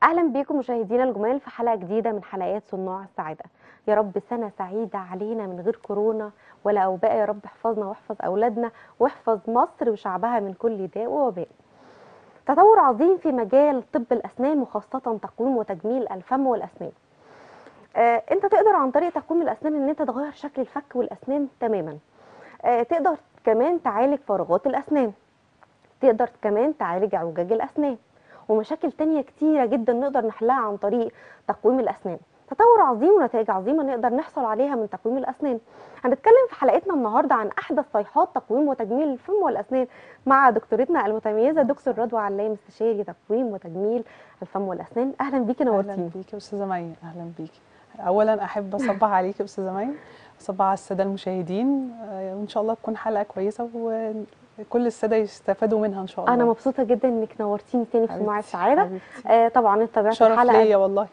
اهلا بيكم مشاهدينا الجمال في حلقه جديده من حلقات صناع السعاده يا رب سنه سعيده علينا من غير كورونا ولا اوباء يا رب احفظنا واحفظ اولادنا واحفظ مصر وشعبها من كل داء ووباء تطور عظيم في مجال طب الاسنان وخاصه تقويم وتجميل الفم والاسنان آه، انت تقدر عن طريق تقويم الاسنان ان انت تغير شكل الفك والاسنان تماما آه، تقدر كمان تعالج فراغات الاسنان تقدر كمان تعالج اعوجاج الاسنان ومشاكل تانية كتيرة جدا نقدر نحلها عن طريق تقويم الأسنان تطور عظيم ونتائج عظيمة نقدر نحصل عليها من تقويم الأسنان هنتكلم في حلقتنا النهاردة عن أحدث صيحات تقويم وتجميل الفم والأسنان مع دكتورتنا المتميزة دكتور رضوى علام استشاري تقويم وتجميل الفم والأسنان أهلا بيكي اهلا نورتيني بيكي يا استاذه مي اهلا بيكي اولا احب اصبح عليكي يا استاذه مي اصبح على الساده المشاهدين آه، وان شاء الله تكون حلقه كويسه وكل الساده يستفادوا منها ان شاء الله أنا مبسوطة جدا إنك نورتيني تاني في صناع حبيبتي، السعادة حبيبتي. آه طبعا انت تابعت شرف الحلقة ليا والله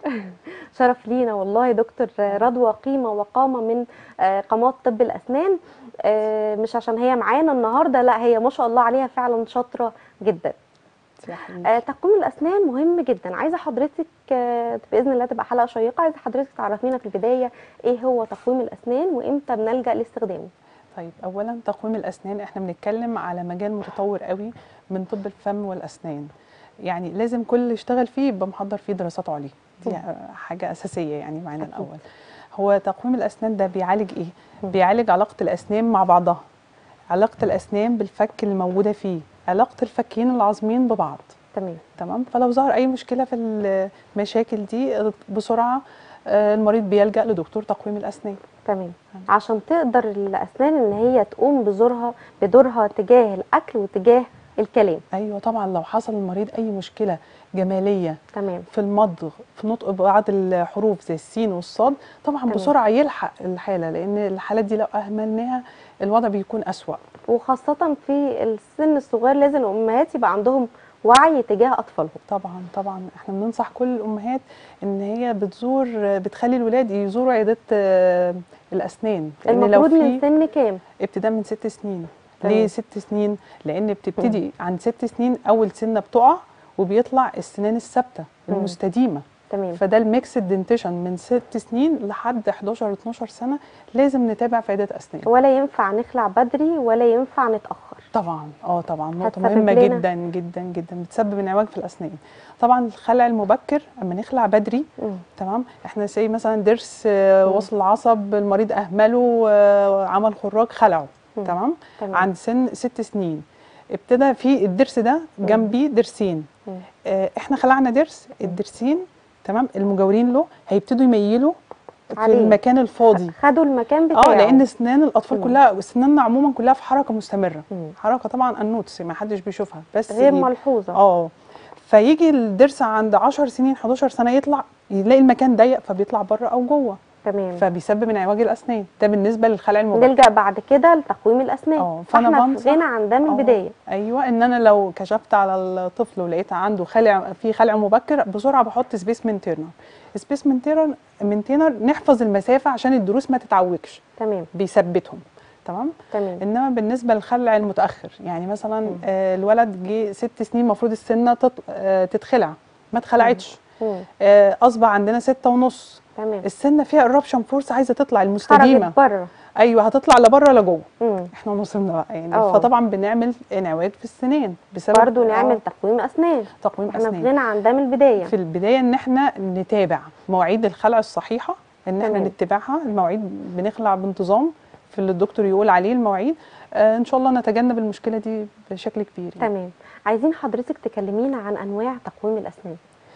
شرف لينا والله دكتور رضوى قيمة وقامة من آه، قامات طب الأسنان آه، مش عشان هي معانا النهاردة لا هي ما شاء الله عليها فعلا شاطرة جدا يا حبيبتي. آه، تقويم الأسنان مهم جدا عايزة حضرتك آه، بإذن الله تبقى حلقة شيقة عايزة حضرتك تعرفينا في البداية إيه هو تقويم الأسنان وإمتى بنلجأ لاستخدامه طيب اولا تقويم الاسنان احنا بنتكلم على مجال متطور قوي من طب الفم والاسنان يعني لازم كل اللي يشتغل فيه يبقى محضر فيه دراسات عليا دي حاجه اساسيه يعني معانا أكيد. الاول هو تقويم الاسنان ده بيعالج ايه بيعالج علاقه الاسنان مع بعضها علاقه الاسنان بالفك الموجوده فيه علاقه الفكين العظميين ببعض تمام تمام فلو ظهر اي مشكله في المشاكل دي بسرعه آه، المريض بيلجا لدكتور تقويم الاسنان تمام عشان تقدر الأسنان إن هي تقوم بدورها بدورها تجاه الأكل وتجاه الكلام ايوه طبعا لو حصل المريض اي مشكله جماليه تمام في المضغ في نطق بعض الحروف زي السين والصاد طبعا تمام. بسرعه يلحق الحاله لان الحالات دي لو اهملناها الوضع بيكون اسوا وخاصة في السن الصغير لازم الأمهات يبقى عندهم وعي تجاه أطفالهم طبعا طبعا احنا بننصح كل الامهات ان هي بتزور بتخلي الولاد يزوروا عيادات آه، الاسنان لان لو المفروض من في سن كام؟ ابتداء من ست سنين تمام. ليه ست سنين لان بتبتدي عند ست سنين اول سنه بتقع وبيطلع السنان الثابته مم. المستديمه تمام فده الميكس دنتيشن من ست سنين لحد 11 12 سنه لازم نتابع في عيادات اسنان ولا ينفع نخلع بدري ولا ينفع نتأخر طبعا اه طبعا نقطه هتسبب مهمه لنا- جدا جدا جدا بتسبب انعواج في الاسنان طبعا الخلع المبكر اما نخلع بدري مم. تمام احنا زي مثلا ضرس آه، مم. وصل العصب المريض اهمله آه، عمل خراج خلعه مم. تمام تمام عند سن ست سنين ابتدى في الضرس ده جنبيه ضرسين مم. آه، احنا خلعنا ضرس الضرسين تمام المجاورين له هيبتدوا يميلوا في عليه. المكان الفاضي خدوا المكان بتاعه اه لان اسنان الاطفال مم. كلها اسناننا عموما كلها في حركه مستمره مم. حركه طبعا النوتس ما حدش بيشوفها بس غير إيه؟ ملحوظة اه فيجي الضرس عند 10 سنين 11 سنه يطلع يلاقي المكان ضيق فبيطلع بره او جوه تمام فبيسبب انعواج الاسنان ده بالنسبه للخلع المبكر نلجأ بعد كده لتقويم الأسنان اه، فأنا فاحنا في بنصح- غنى عن ده من اه، البداية ايوه ان انا لو كشفت على الطفل ولقيت عنده خلع في خلع مبكر بسرعه بحط سبيس مينتينر سبيس مينتينر مينتينر نحفظ المسافه عشان الضروس ما تتعوجش تمام بيثبتهم تمام تمام انما بالنسبه للخلع المتاخر يعني مثلا آه الولد جه ست سنين المفروض السنه تط- آه تتخلع ما اتخلعتش مم. آه اصبح عندنا ستة ونص تمام السنه فيها الرابشن فورس عايزه تطلع خرجت المستديمه بره ايوه هتطلع لبره لجوه مم. احنا وصلنا بقى يعني اه. فطبعا بنعمل انعواج في السنان بسبب برضه نعمل اه تقويم أسنان تقويم احنا في اسنان غنى عن ده من البداية في البدايه ان احنا نتابع مواعيد الخلع الصحيحه ان احنا تمام. نتبعها المواعيد بنخلع بانتظام في اللي الدكتور يقول عليه المواعيد آه ان شاء الله نتجنب المشكله دي بشكل كبير يعني. تمام عايزين حضرتك تكلمينا عن أنواع تقويم الأسنان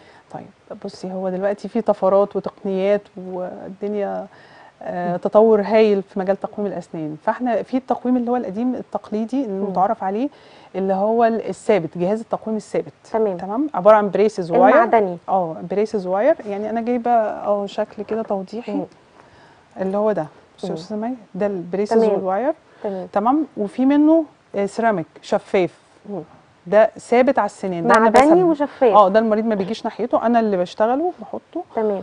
طيب بصي هو دلوقتي في طفرات وتقنيات والدنيا آه تطور هايل في مجال تقويم الاسنان فاحنا في التقويم اللي هو القديم التقليدي المتعارف عليه اللي هو الثابت جهاز التقويم الثابت تمام تمام عباره عن بريسز واير المعدني اه بريسز واير يعني انا جايبه اه شكل كده توضيحي مم. اللي هو ده بصي يا مم. استاذه مي ده البريسز تمام. والواير تمام تمام وفي منه آه، سيراميك شفاف مم. ده ثابت على السنين ده أنا معدني بثبت. وشفاف اه ده المريض ما بيجيش ناحيته انا اللي بشتغله بحطه تمام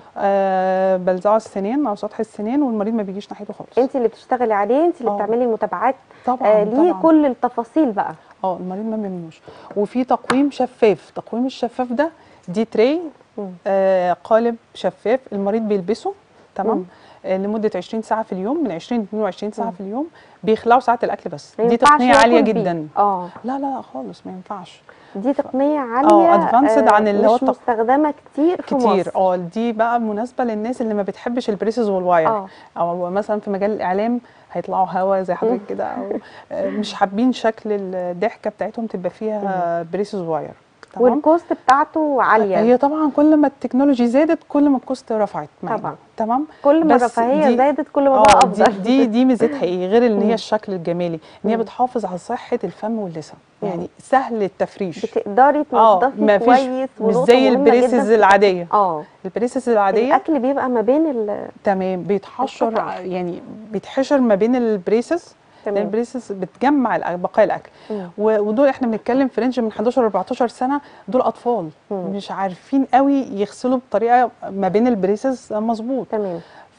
آه بلزقه على السنين على سطح السنين والمريض ما بيجيش ناحيته خالص انت اللي بتشتغلي عليه انت اللي اه. بتعملي المتابعات طبعا آه ليه طبعا كل التفاصيل بقى اه المريض ما بيمنوش وفي تقويم شفاف تقويم الشفاف ده دي تري مم. آه قالب شفاف المريض بيلبسه مم. تمام آه لمده 20 ساعه في اليوم من 20 ل 22 ساعه مم. في اليوم بيخلعوا ساعه الاكل بس ما دي ينفعش تقنيه عاليه ياكل بيه. جدا اه لا لا خالص ما ينفعش دي تقنيه عاليه advanced عن اللي هو مش التق- مستخدمه كتير في كتير مصر اه دي بقى مناسبه للناس اللي ما بتحبش البريسز والواير اه او مثلا في مجال الاعلام هيطلعوا هوا زي حضرتك كده او آه، مش حابين شكل الضحكه بتاعتهم تبقى فيها بريسز واير تمام والكوست بتاعته عاليه هي طبعا كل ما التكنولوجي زادت كل ما الكوست رفعت معانا طبعا. تمام كل ما بس الرفاهيه دي- زادت كل ما اه بقى دي افضل دي دي ميزتها ايه غير ان مم. هي الشكل الجمالي ان هي مم. بتحافظ على صحه الفم واللسان مم. يعني سهل التفريش بتقدري اه تنضفي ما فيش كويس مش ونقطة زي مهمة البريسز جداً. العاديه اه البريسز العاديه الاكل بيبقى ما بين ال تمام بيتحشر القطع. يعني بيتحشر ما بين البريسز لان تمام البريسز بتجمع الأ- بقايا الاكل مم. و- ودول احنا بنتكلم في رينج من 11 ل 14 سنه دول اطفال مم. مش عارفين قوي يغسلوا بطريقه ما بين البريسز مظبوط تمام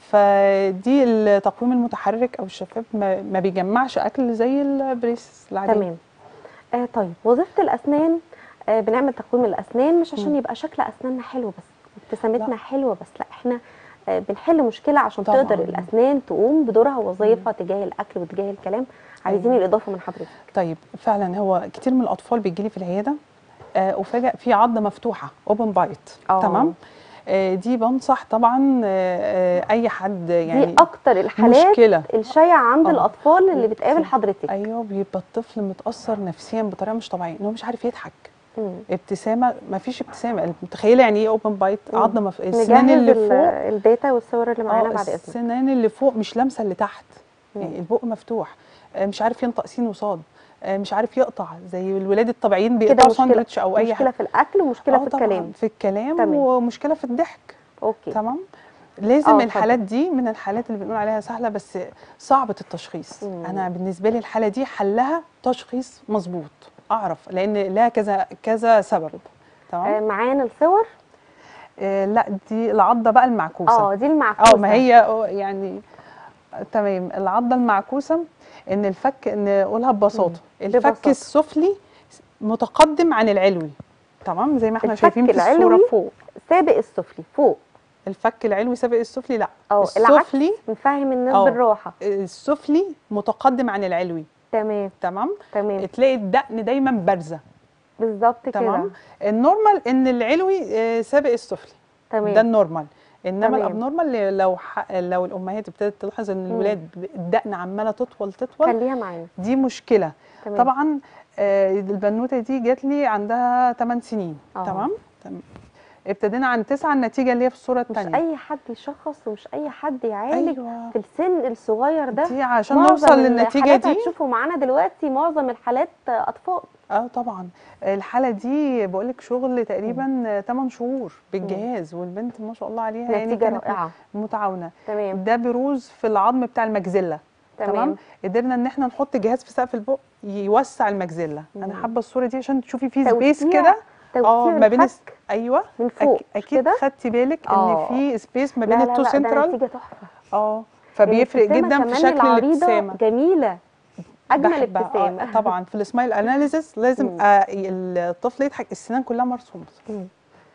فدي التقويم المتحرك او الشفاف ما, ما بيجمعش اكل زي البريسز العاديه تمام آه طيب وظيفه الاسنان آه بنعمل تقويم الاسنان مش عشان مم. يبقى شكل اسناننا حلو بس ابتسامتنا لا. حلوه بس لا احنا آه بنحل مشكله عشان طبعاً. تقدر الاسنان تقوم بدورها وظيفه تجاه الاكل وتجاه الكلام عايزين أيوة. الاضافه من حضرتك طيب فعلا هو كتير من الاطفال بيجي لي في العياده آه وفجاه في عضه مفتوحه اوبن بايت آه. تمام آه دي بنصح طبعا آه آه اي حد يعني دي اكتر الحالات مشكله الشائعه عند آه. الاطفال اللي بتقابل في- حضرتك ايوه بيبقى الطفل متاثر نفسيا بطريقه مش طبيعيه ان هو مش عارف يضحك مم. ابتسامه ما فيش ابتسامه متخيله يعني ايه اوبن بايت مم. عضه مف... السنان نجهز اللي ال- فوق الداتا والصور اللي معانا اه بعد اذنك السنان اللي فوق مش لامسه اللي تحت مم. يعني البق مفتوح آه، مش عارف ينطق سين وصاد آه، مش عارف يقطع زي الولاد الطبيعيين كده بيقطعوا مشكله ساندوتش او اي مشكله حاجه في الاكل ومشكله آه في طبعاً، الكلام في الكلام تمام. ومشكله في الضحك اوكي تمام لازم آه، الحالات اتفضل. دي من الحالات اللي بنقول عليها سهله بس صعبه التشخيص مم. انا بالنسبه لي الحاله دي حلها تشخيص مظبوط اعرف لان لها كذا كذا سبب تمام آه معانا الصور آه لا دي العضه بقى المعكوسه اه دي المعكوسه اه ما هي آه، يعني تمام العضه المعكوسه ان الفك نقولها ببساطه الفك ببساطة. السفلي متقدم عن العلوي تمام زي ما احنا الفك شايفين في الصوره العلوي فوق سابق السفلي فوق الفك العلوي سابق السفلي لا اه العكس السفلي نفهم الناس آه. بالراحه السفلي متقدم عن العلوي تمام تمام تمام تلاقي الدقن دايما بارزه بالظبط كده تمام النورمال ان العلوي آه، سابق السفلي ده تمام النورمال انما تمام. الابنورمال لو ح... لو الامهات ابتدت تلاحظ ان مم. الولاد الدقن عماله تطول تطول خليها معانا دي مشكله تمام طبعا آه، البنوته دي جات لي عندها 8 سنين آه. تمام تمام ابتدينا عن 9 النتيجه اللي هي في الصوره مش الثانيه اي حد يشخص ومش اي حد يعالج ايوه في السن الصغير ده دي عشان معظم نوصل للنتيجه الحالات دي هتشوفوا معانا دلوقتي معظم الحالات اطفال اه طبعا الحاله دي بقول لك شغل تقريبا 8 شهور بالجهاز والبنت ما شاء الله عليها يعني نتيجه كانت رائعه متعاونه تمام ده بروز في العظم بتاع المجزله تمام تمام قدرنا ان احنا نحط جهاز في سقف البق يوسع المجزله مم. انا حابه الصوره دي عشان تشوفي في توسيع- سبيس كده توسيع ما بين الس- الفك ايوه من فوق أك- اكيد كده خدتي بالك آه. ان في سبيس ما لا بين لا التو لا ده سنترال نتيجه تحفه اه فبيفرق الابتسامة جدا في كمان شكل العريضة الابتسامه جميله اجمل بحب- آه، ابتسامه طبعا في السمايل اناليسيس لازم مم. آه الطفل يضحك السنان كلها مرسومه مم.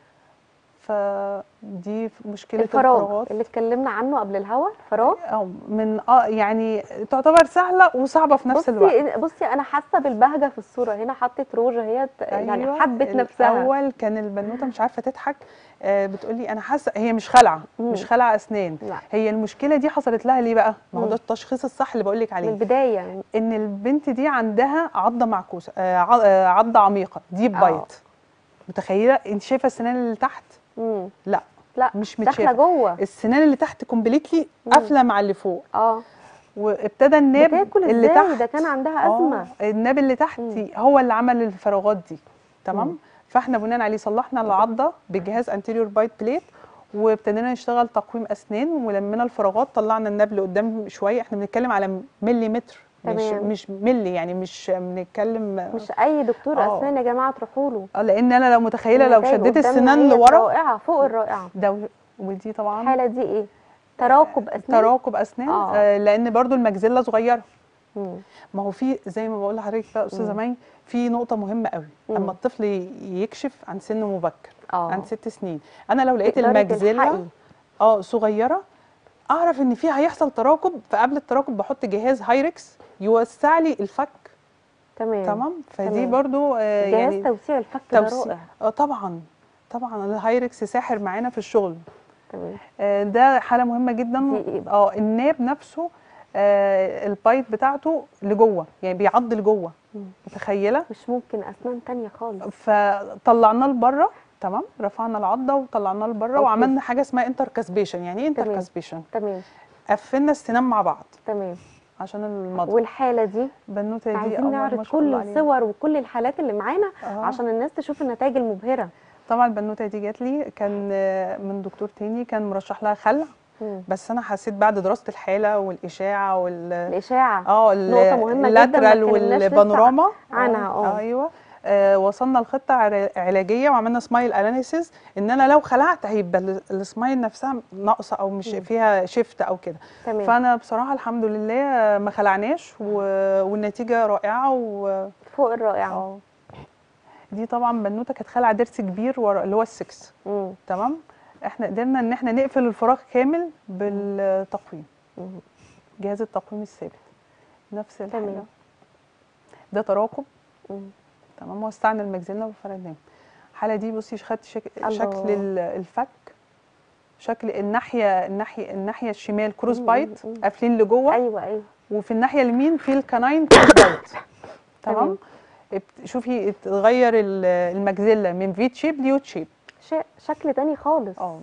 فدي مشكله الفراغ الفراغات اللي اتكلمنا عنه قبل الهوا فراغ او من اه يعني تعتبر سهله وصعبه في نفس الوقت بصي بصي انا حاسه بالبهجه في الصوره هنا حطت روج هي ت- يعني أيوة، حبت نفسها الاول كان البنوته مش عارفه تضحك آه بتقولي انا حاسه هي مش خلعه مم. مش خلعه اسنان لا هي المشكله دي حصلت لها ليه بقى ما هو مم. ده التشخيص الصح اللي بقول لك من عليه البدايه ان البنت دي عندها عضه معكوسه آه ع- آه، عضه عميقه ديب آه. بايت متخيله انت شايفه السنان اللي تحت مم. لا لا مش داخله متشافه جوه السنان اللي تحت كومبليتلي مم. قافله مع اللي فوق اه وابتدى الناب بتاكل اللي ازاي تحت ده كان عندها آه، ازمه الناب اللي تحت مم. هو اللي عمل الفراغات دي مم. تمام فاحنا بناء عليه صلحنا العضه بجهاز انتيريور بايت بليت وابتدينا نشتغل تقويم اسنان ولمينا الفراغات طلعنا الناب لقدام شويه احنا بنتكلم على ملي متر مش تمام. مش ملي يعني مش بنتكلم مش اي دكتور آه. اسنان يا جماعه تروحوا له اه لان انا لو متخيله لو النتائج شديت قدامنا السنان هي لورا رائعه فوق الرائعه ده و- ودي طبعا الحاله دي ايه تراكب اسنان تراكب اسنان آه. آه لان برضو المجزله صغيره مم. ما هو في زي ما بقول لحضرتك بقى استاذه مم. مي في نقطه مهمه قوي مم. اما الطفل ي- يكشف عن سن مبكر اه عند ست سنين انا لو لقيت تقدري المجزله تلحقي. اه صغيره اعرف ان فيها هيحصل تراكب فقبل التراكب بحط جهاز هايركس يوسع لي الفك تمام تمام فدي تمام. برضو آه جهاز يعني توسيع الفك ده توسيع. رائع اه طبعا طبعا الهايركس ساحر معانا في الشغل تمام آه، ده حاله مهمه جدا دي إيه بقى؟ اه الناب نفسه آه، البايت بتاعته لجوه يعني بيعض لجوه مم. متخيله مش ممكن اسنان تانية خالص فطلعناه لبره تمام رفعنا العضه وطلعناه لبره أوكي. وعملنا حاجه اسمها انتر كاسبيشن يعني ايه انتر تمام. كاسبيشن تمام قفلنا السنان مع بعض تمام عشان المضغ والحاله دي بنوته دي عايزين الله ما نعرض شاء كل الله عليها. الصور وكل الحالات اللي معانا آه. عشان الناس تشوف النتائج المبهره طبعا البنوته دي جات لي كان آه، من دكتور تاني كان مرشح لها خلع مم. بس انا حسيت بعد دراسه الحاله والاشاعه وال الاشاعه اه نقطة مهمة جداً ما اللاترال اتكلمناش لسه والبانوراما عنها، اه. ايوه آه وصلنا لخطه عر- علاجيه وعملنا سمايل اناليسيز ان انا لو خلعت هيبقى ال- السمايل نفسها ناقصه او مش مم. فيها شيفت او كده تمام فانا بصراحه الحمد لله آه، ما خلعناش و- والنتيجه رائعه و فوق الرائعه اه دي طبعا بنوته كانت خالعه ضرس كبير ورا اللي هو السكس مم. تمام احنا قدرنا ان احنا نقفل الفراغ كامل بالتقويم مم. جهاز التقويم الثابت نفس الحاجه تمام. ده تراكب مم. تمام وسعنا المجزله وفردناه الحاله دي بصي خدت شك... الله. شكل ال- الفك شكل الناحيه الناحيه الناحيه الشمال كروس مم، بايت مم. قافلين لجوه ايوه ايوه وفي الناحيه اليمين في الكناين كروس بايت تمام. تمام ابت- شوفي اتغير ال- المجزله من فيت شيب ليوت شيب شيء شكل تاني خالص اه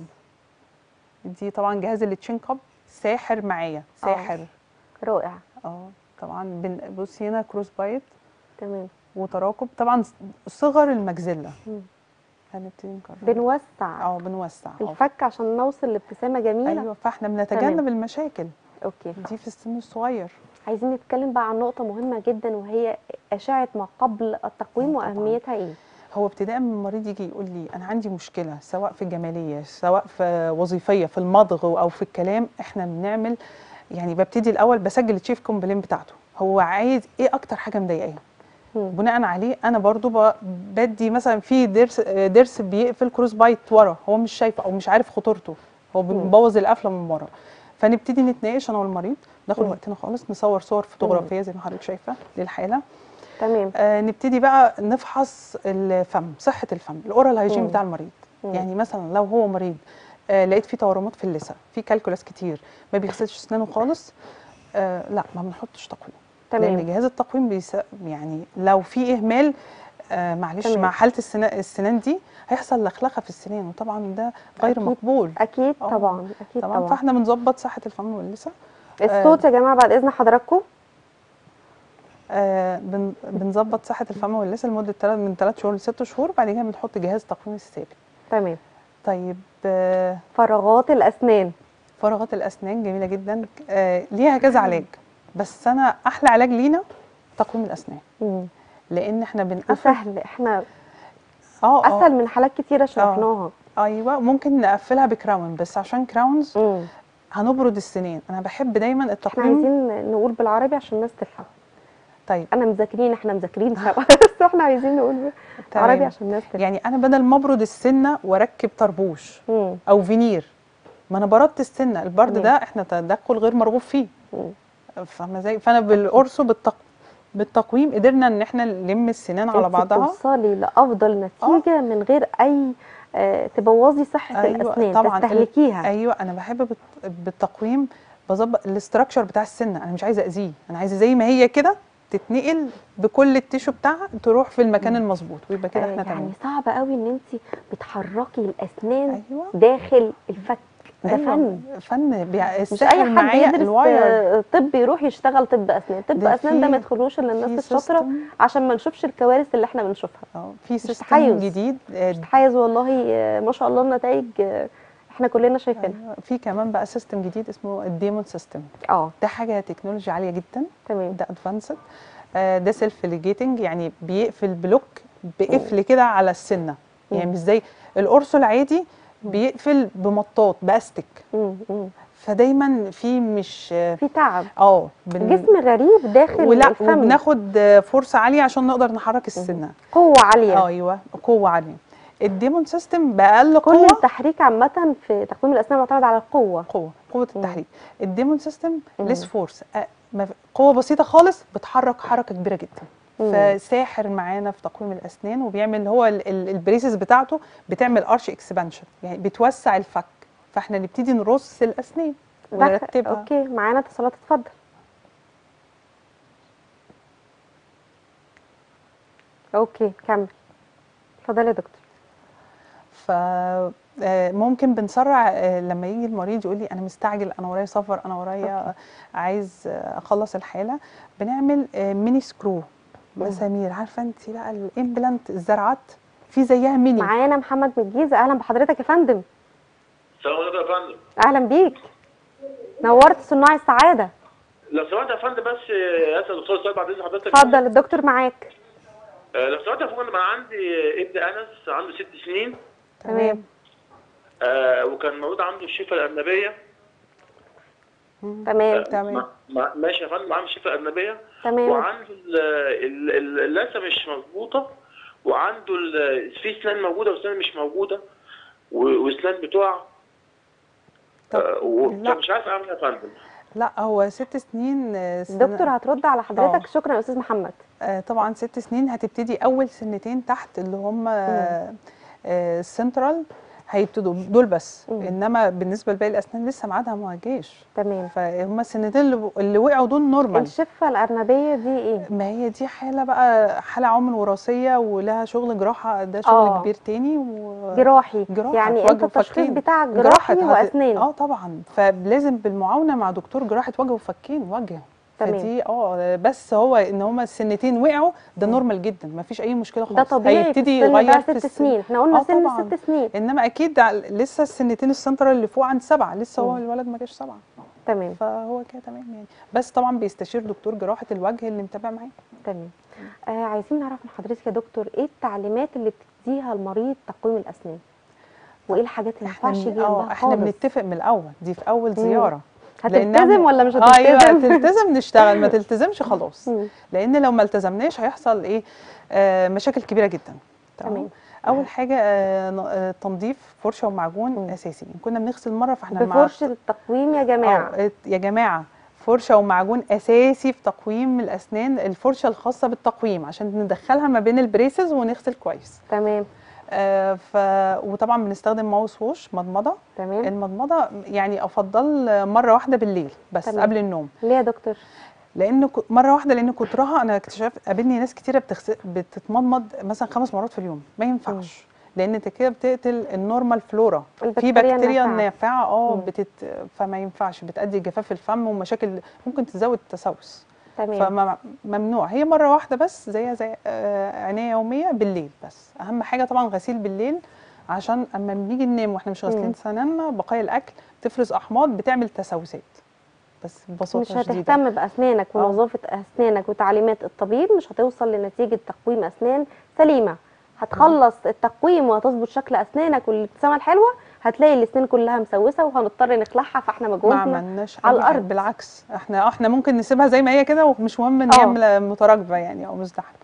دي طبعا جهاز التشين كاب ساحر معايا ساحر رائع اه طبعا بن- بصي هنا كروس بايت تمام وتراكب طبعا صغر المجزله مم. هنبتدي نكرر بنوسع اه بنوسع اه الفك عشان نوصل لابتسامه جميله ايوه فاحنا بنتجنب المشاكل اوكي دي في السن الصغير عايزين نتكلم بقى عن نقطه مهمه جدا وهي اشعه ما قبل التقويم آه، طبعاً. واهميتها ايه هو ابتداء من المريض يجي يقول لي انا عندي مشكله سواء في الجماليه سواء في وظيفيه في المضغ او في الكلام احنا بنعمل يعني ببتدي الاول بسجل التشيف كومبلين بتاعته هو عايز ايه اكتر حاجه مضايقاه مم. بناء عليه انا برضو ب- بدي مثلا في ضرس ضرس بيقفل كروس بايت ورا هو مش شايفه او مش عارف خطورته هو مم. بيبوظ القفله من ورا فنبتدي نتناقش انا والمريض ناخد مم. وقتنا خالص نصور صور فوتوغرافيه زي ما حضرتك شايفه للحاله تمام آه نبتدي بقى نفحص الفم صحه الفم الاورال هايجين مم. بتاع المريض مم. يعني مثلا لو هو مريض آه لقيت فيه تورمات في اللثه في كالكولاس كتير ما بيغسلش اسنانه خالص آه لا ما بنحطش تقويم لان تمام جهاز التقويم بيس... يعني لو في اهمال آه معلش تمام. مع حاله السنان السنان دي هيحصل لخلخه في السنان وطبعا ده غير أكيد. مقبول اكيد آه. طبعا اكيد تمام طبعا فاحنا بنظبط صحه الفم واللثه الصوت يا جماعه بعد اذن حضراتكم آه بن... بنظبط صحه الفم واللثه لمده تلات من 3 شهور ل 6 شهور بعد كده بنحط جهاز تقويم الثابت تمام طيب آه فراغات الاسنان فراغات الاسنان جميله جدا آه ليها كذا علاج بس انا احلى علاج لينا تقويم الاسنان مم. لان احنا بنقفل وسهل احنا اه آه، اسهل من حالات كتيره شرحناها ايوه ممكن نقفلها بكراون بس عشان كراونز مم. هنبرد السنين انا بحب دايما احنا التقويم عايزين نقول بالعربي عشان الناس تفهم طيب انا مذاكرين احنا مذاكرين سوا بس احنا عايزين نقول تمام. عربي عشان الناس تفهم يعني انا بدل ما ابرد السنه واركب طربوش مم. او فينير ما انا بردت السنه البرد تمام. ده احنا تدخل غير مرغوب فيه مم. فاهمه ازاي فانا بالقرص بالتق... بالتقويم قدرنا ان احنا نلم السنان على انت بعضها توصلي لافضل نتيجه من غير اي آه تبوظي صحه أيوة، الاسنان طبعاً. تستهلكيها ايوه انا بحب بت- بالتقويم بظبط الاستراكشر بتاع السنه انا مش عايزه اذيه انا عايزه زي ما هي كده تتنقل بكل التيشو بتاعها تروح في المكان المظبوط ويبقى كده آه احنا يعني تمام صعب قوي ان انت بتحركي الاسنان ايوه داخل الفك ده أيوة. فن فن بيع... مش السحر اي حد معايا يدرس الواير آه، طب يروح يشتغل طب اسنان طب ده اسنان ده في- ما يدخلوش الا في الناس الشاطره system- عشان ما نشوفش الكوارث اللي احنا بنشوفها اه في سيستم تحيز. جديد آه، تحيز والله آه، ما شاء الله النتائج آه، احنا كلنا شايفينها أيوة. في كمان بقى سيستم جديد اسمه الديمون سيستم اه ده حاجه تكنولوجيا عاليه جدا تمام ده ادفانسد ده سيلف ليجيتنج يعني بيقفل بلوك بقفل كده على السنه يعني مم. مش زي القرص العادي بيقفل بمطاط باستك مم، مم. فدايما في مش في تعب اه بن- جسم غريب داخل ولا الفم وبناخد فرصه عاليه عشان نقدر نحرك السنه قوه عاليه ايوه قوه عاليه الديمون سيستم باقل كل قوه التحريك عامه في تقويم الاسنان معتمد على القوه قوه قوه مم. التحريك الديمون سيستم مم. ليس فورس قوه بسيطه خالص بتحرك حركه كبيره جدا مم. فساحر معانا في تقويم الاسنان وبيعمل هو ال- ال- البريسز بتاعته بتعمل ارش اكسبانشن يعني بتوسع الفك فاحنا نبتدي نرص الاسنان ده ك- ونرتبها اوكي معانا اتصالات اتفضل اوكي كمل اتفضل يا دكتور ف آه، ممكن بنسرع آه، لما يجي المريض يقول لي انا مستعجل انا ورايا سفر انا ورايا عايز آه، اخلص الحاله بنعمل آه، ميني سكرو مسامير عارفه انت بقى الامبلانت الزرعات في زيها ميني معانا محمد من الجيزه اهلا بحضرتك يا فندم السلام عليكم يا فندم اهلا بيك نورت صناع السعاده لو سمحت يا فندم بس آه، اسال الدكتور سؤال بعد اذن حضرتك اتفضل الدكتور معاك آه، لو سمحت يا فندم انا عندي ابن انس عنده ست سنين تمام آه، وكان مولود عنده الشفه الارنبيه تمام تمام. مع- مع- ماشي يا فندم عنده الشفه الارنبيه تمام وعنده ال- ال- ال- اللثه مش مظبوطه وعنده ال- في اسنان موجوده واسنان مش موجوده و- واسنان بتقع طب آه، و- لا. مش عارف اعمل ايه يا فندم لا هو ست سنين آه، سنة- الدكتور هترد على حضرتك آه. شكرا يا استاذ محمد آه، طبعا ست سنين هتبتدي اول سنتين تحت اللي هم السنترال هيبتدوا دول بس مم. انما بالنسبه لباقي الاسنان لسه ميعادها ما جاش تمام فهم السنتين اللي, اللي وقعوا دول نورمال الشفه الارنبيه دي ايه ما هي دي حاله بقى حاله عمر وراثيه ولها شغل جراحه ده شغل آه. كبير تاني و... جراحي جراحة يعني وجه انت التشخيص وفكين. بتاعك جراحة جراحي هت- واسنان اه طبعا فلازم بالمعاونه مع دكتور جراحه وجه وفكين وجه تمام. فدي اه بس هو ان هما السنتين وقعوا ده نورمال جدا ما فيش اي مشكله خالص ده طبيعي في هيبتدي السن يغير ده في ست السن. سنين احنا قلنا آه سن طبعاً. ست سنين انما اكيد ع- لسه السنتين السنترال اللي فوق عند سبعه لسه هو مم. الولد ما جاش سبعه تمام فهو كده تمام يعني بس طبعا بيستشير دكتور جراحه الوجه اللي متابع معاه تمام آه عايزين نعرف من حضرتك يا دكتور ايه التعليمات اللي بتديها المريض تقويم الاسنان وايه الحاجات اللي ما احنا ينفعش من- يجي اه جنبها احنا خالص بنتفق من الاول دي في اول زياره لأنها- هتلتزم ولا مش اه هتلتزم ايوه تلتزم نشتغل ما تلتزمش خلاص مم. لان لو ما التزمناش هيحصل ايه آه مشاكل كبيره جدا تمام. اول حاجه آه ن- آه تنظيف فرشه ومعجون مم. اساسي كنا بنغسل مره فاحنا مع بفرشه التقويم يا جماعه آه، يا جماعه فرشه ومعجون اساسي في تقويم الاسنان الفرشه الخاصه بالتقويم عشان ندخلها ما بين البريسز ونغسل كويس تمام آه ف وطبعا بنستخدم ماوس ووش مضمضه تمام المضمضه يعني افضل مره واحده بالليل بس تمام. قبل النوم ليه يا دكتور لان ك- مره واحده لان كترها انا اكتشفت قابلني ناس كتيره بتغس... بتتمضمض مثلا خمس مرات في اليوم ما ينفعش لان انت كده بتقتل النورمال فلورا في البكتيريا بكتيريا النافعة. نافعه اه مم. بتت... فما ينفعش بتؤدي جفاف الفم ومشاكل ممكن تزود التسوس تمام فممنوع هي مره واحده بس زيها زي آه، عنايه يوميه بالليل بس اهم حاجه طبعا غسيل بالليل عشان اما بنيجي ننام واحنا مش مم. غاسلين سناننا بقايا الاكل تفرز احماض بتعمل تسوسات بس ببساطه مش شديده هتهتم باسنانك آه. ونظافه اسنانك وتعليمات الطبيب مش هتوصل لنتيجه تقويم اسنان سليمه هتخلص التقويم وهتظبط شكل اسنانك والابتسامه الحلوه هتلاقي الاسنان كلها مسوسه وهنضطر نخلعها فاحنا ما مجهودنا عملناش على أي حاجة. الأرض. بالعكس احنا احنا ممكن نسيبها زي ما هي كده ومش مهم ان آه. هي مل- متراكبه يعني او مزدحمه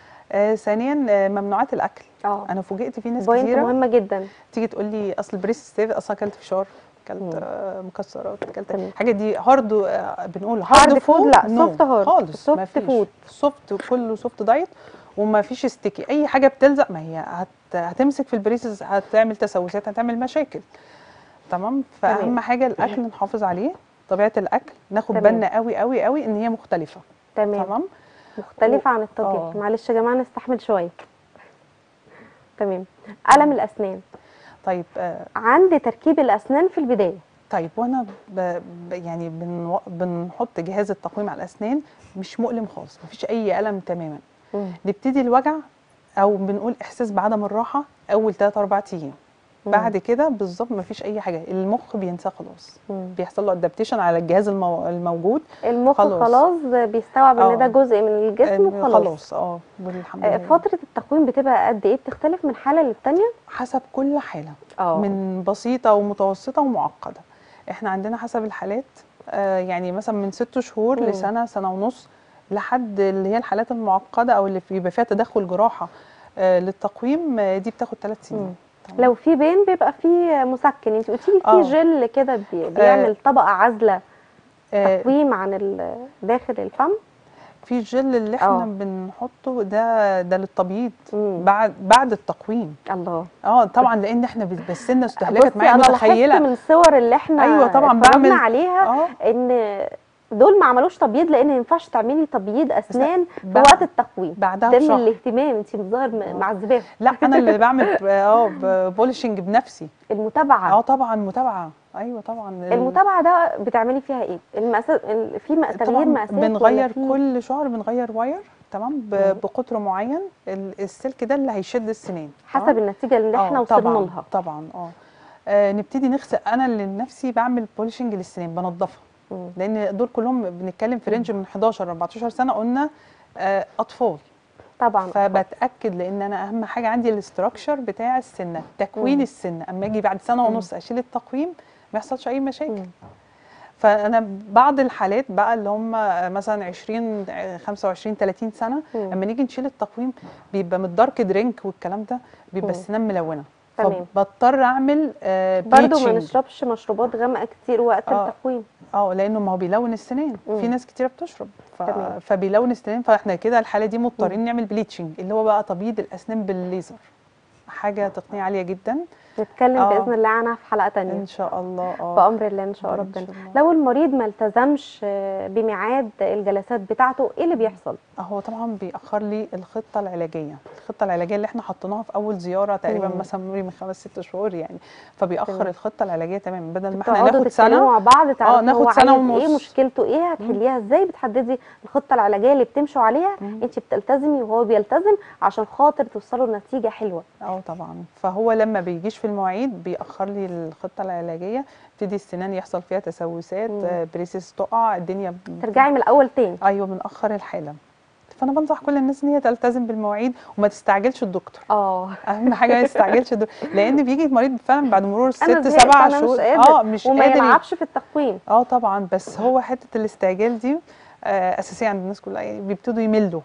آه ثانيا آه ممنوعات الاكل اه انا فوجئت في ناس بوينت كتيره مهمه جدا تيجي تقول لي اصل البريس ستيف اصلا اكلت فشار مم. اكلت آه مكسرات اكلت تمام. الحاجات دي هارد آه بنقول هارد هارد فود؟ لا، soft hard. خالص ما soft فيش food. سوفت كله سوفت دايت وما فيش ستيكي اي حاجه بتلزق ما هي هت هتمسك في البريسز هتعمل تسوسات هتعمل مشاكل تمام فاهم تمام. حاجه الاكل نحافظ عليه طبيعه الاكل ناخد تمام. بالنا قوي قوي قوي ان هي مختلفه تمام تمام مختلفه عن الطبيعي آه. معلش يا جماعه نستحمل شويه تمام الم الاسنان طيب آه عند تركيب الاسنان في البدايه طيب وانا ب... ب... يعني بن... بنحط جهاز التقويم على الاسنان مش مؤلم خالص مفيش اي الم تماما مم. نبتدي الوجع او بنقول احساس بعدم الراحه اول 3 4 ايام مم. بعد كده بالظبط مفيش اي حاجه المخ بينساه خلاص مم. بيحصل له ادابتيشن على الجهاز المو... الموجود المخ خلاص. خلاص, بيستوعب ان آه. ده جزء من الجسم آه، وخلاص خلاص اه والحمد آه، لله فتره التقويم بتبقى قد ايه بتختلف من حاله للتانيه حسب كل حاله اه من بسيطه ومتوسطه ومعقده احنا عندنا حسب الحالات آه يعني مثلا من ست شهور مم. لسنه سنه ونص لحد اللي هي الحالات المعقده او اللي بيبقى فيها تدخل جراحه آه للتقويم آه، دي بتاخد ثلاث مم. سنين تمام. لو في بين بيبقى في مسكن انت قلتي لي آه. في جل كده بي- بيعمل طبقه عازله آه تقويم عن ال- داخل الفم في الجل اللي احنا آه. بنحطه ده ده للتبييض مم. بعد بعد التقويم الله اه طبعا لان احنا بسنا استهلكت بصي معايا انا لاحظت متخيله من الصور اللي احنا أيوة طبعاً اتفرجنا بعمل- عليها اه ان دول ما عملوش تبييض لان ما ينفعش تعملي تبييض اسنان في بعد- وقت التقويم بعدها ده من بشهر الاهتمام انت الظاهر آه. م- معذباهم لا انا اللي بعمل اه بولشنج بنفسي المتابعه اه طبعا متابعه ايوه طبعا ال- المتابعه ده بتعملي فيها ايه المقاس ال- في م- تغيير طبعا مقاسات ولا بنغير في- كل شهر بنغير واير تمام مم. ب- بقطر معين ال- السلك ده اللي هيشد السنان حسب تمام؟ النتيجه اللي احنا آه، وصلنا طبعا لها طبعا اه آه، نبتدي نغسل انا اللي لنفسي بعمل بولشنج للسنان بنضفها مم. لان دول كلهم بنتكلم في رينج من 11 ل 14 سنه قلنا آه، اطفال طبعا فبتاكد لان انا اهم حاجه عندي الاستراكشر بتاع السنه تكوين مم. السنه اما اجي بعد سنه مم. ونص اشيل التقويم ما يحصلش اي مشاكل مم. فانا بعض الحالات بقى اللي هم مثلا 20 25 30 سنه مم. اما نيجي نشيل التقويم بيبقى من الدارك درينك والكلام ده بيبقى مم. السنان ملونه تمام. فبضطر اعمل آه برضو ما bleaching. نشربش مشروبات غامقه كتير وقت آه. التقويم اه لانه ما هو بيلون السنان مم. في ناس كتيره بتشرب ف... تمام. فبيلون السنان فاحنا كده الحاله دي مضطرين نعمل بليتشنج اللي هو بقى تبييض الاسنان بالليزر حاجه تقنيه عاليه جدا نتكلم آه. باذن الله عنها في حلقه تانية ان شاء الله اه بامر الله ان شاء إن ربنا شاء الله. لو المريض ما التزمش آه، بميعاد الجلسات بتاعته ايه اللي بيحصل هو طبعا بيأخر لي الخطة العلاجية الخطة العلاجية اللي احنا حطيناها في أول زيارة تقريبا مم. مثلا من خمس ست شهور يعني فبيأخر تمام. الخطة العلاجية تماما بدل ما احنا تقعدوا ناخد تتكلموا سنة مع بعض تعرفوا ناخد هو سنة عايز ايه ونص. مشكلته ايه هتحليها ازاي بتحددي الخطه العلاجيه اللي بتمشوا عليها مم. انت بتلتزمي وهو بيلتزم عشان خاطر توصلوا لنتيجه حلوه اه طبعا فهو لما بيجيش في المواعيد بيأخر لي الخطة العلاجية تبتدي السنان يحصل فيها تسوسات مم. آه، بريسس تقع الدنيا ب- ترجعي من الاول تاني ايوه بنأخر الحالة فانا بنصح كل الناس ان هي تلتزم بالمواعيد وما تستعجلش الدكتور اه اهم حاجه ما تستعجلش الدكتور لان بيجي المريض فعلا بعد مرور انا ست زهقت سبع انا مش شهور قادر اه مش وما قادر ي- يلعبش في التقويم اه طبعا بس هو حته الاستعجال دي آه اساسيه عند الناس كلها يعني بيبتدوا يملوا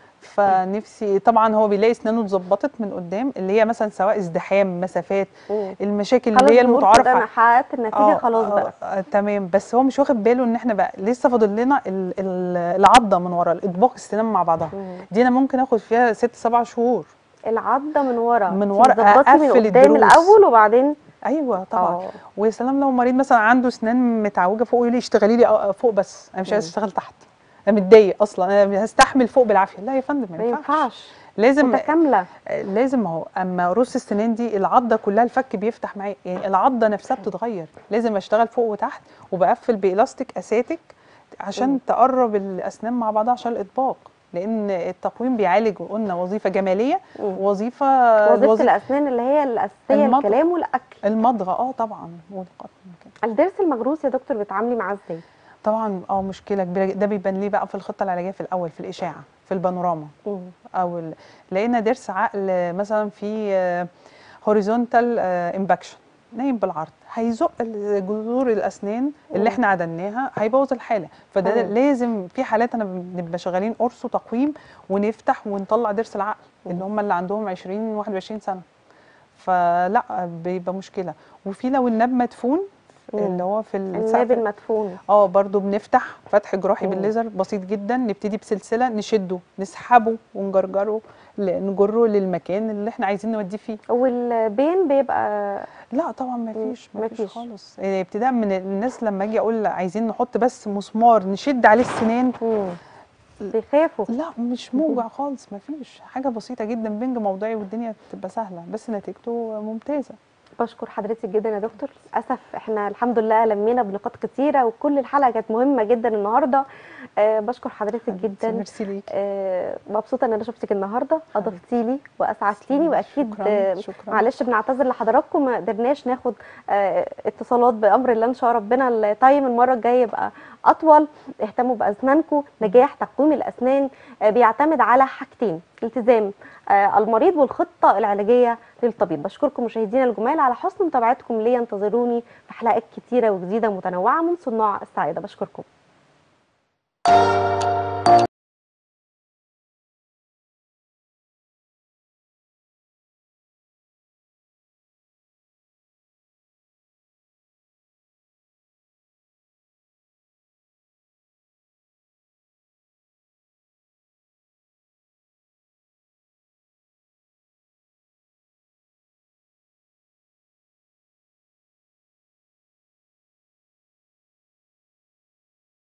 فنفسي طبعا هو بيلاقي اسنانه اتظبطت من قدام اللي هي مثلا سواء ازدحام مسافات مم. المشاكل خلاص اللي هي الأمور المتعارف كده انا ع- حققت النتيجه خلاص بقى آه تمام بس هو مش واخد باله ان احنا بقى لسه فاضل لنا ال- ال- العضه من ورا الاطباق السنان مع بعضها مم. دي انا ممكن اخد فيها ست سبع شهور العضه من ورا من انت ورا بتظبطي من أقفل قدام الضروس. الاول وبعدين ايوه طبعا اه ويا سلام لو مريض مثلا عنده اسنان متعوجه فوق يقول لي اشتغلي لي آه، فوق بس انا مش عايز مم. اشتغل تحت انا متضايق اصلا انا هستحمل فوق بالعافيه لا يا فندم ما ما ينفعش ينفعش لازم متكامله لازم اهو اما رص السنان دي العضه كلها الفك بيفتح معايا يعني العضه نفسها بتتغير لازم اشتغل فوق وتحت وبقفل بالاستيك اساتك عشان مم. تقرب الاسنان مع بعضها عشان الاطباق لان التقويم بيعالج وقلنا وظيفه جماليه مم. ووظيفه وظيفه الوظيفة- الاسنان اللي هي الاساسيه المضغ. الكلام والاكل المضغه اه طبعا والقطن كده. الضرس المغروس يا دكتور بتعاملي معاه ازاي طبعا اه مشكله كبيره ده بيبان ليه بقى في الخطه العلاجيه في الاول في الاشاعه في البانوراما مم. او ال- لقينا ضرس عقل مثلا في هوريزونتال امباكشن نايم بالعرض هيزق ال- جذور الاسنان اللي مم. احنا عدلناها هيبوظ الحاله فده مم. لازم في حالات انا بنبقى شغالين قرص وتقويم ونفتح ونطلع ضرس العقل اللي هم اللي عندهم 20 21 سنه فلا بيبقى مشكله وفي لو الناب مدفون مم. اللي هو في الناب السقف المدفون اه برضو بنفتح فتح جراحي مم. بالليزر بسيط جدا نبتدي بسلسله نشده نسحبه ونجرجره ل- نجره للمكان اللي احنا عايزين نوديه فيه والبين بيبقى لا طبعا ما مم. فيش ما فيش مفيش. خالص إيه، ابتداء من الناس لما اجي اقول عايزين نحط بس مسمار نشد عليه السنان مم. بيخافوا لا مش موجع خالص ما فيش حاجه بسيطه جدا بنج موضعي والدنيا بتبقى سهله بس نتيجته ممتازه بشكر حضرتك جدا يا دكتور للاسف احنا الحمد لله لمينا بنقاط كتيره وكل الحلقه كانت مهمه جدا النهارده أه بشكر حضرتك جدا ميرسي ليك أه مبسوطه ان انا شفتك النهارده اضفتي لي واسعدتيني واكيد شكرا آه، شكرا معلش بنعتذر لحضراتكم ما قدرناش ناخد آه، اتصالات بامر الله ان شاء ربنا التايم المره الجايه يبقى اطول اهتموا باسنانكم نجاح تقويم الاسنان آه، بيعتمد على حاجتين التزام آه، المريض والخطه العلاجيه للطبيب بشكركم مشاهدينا الجمال على حسن متابعتكم ليا انتظروني في حلقات كتيره وجديده متنوعه من صناع السعاده بشكركم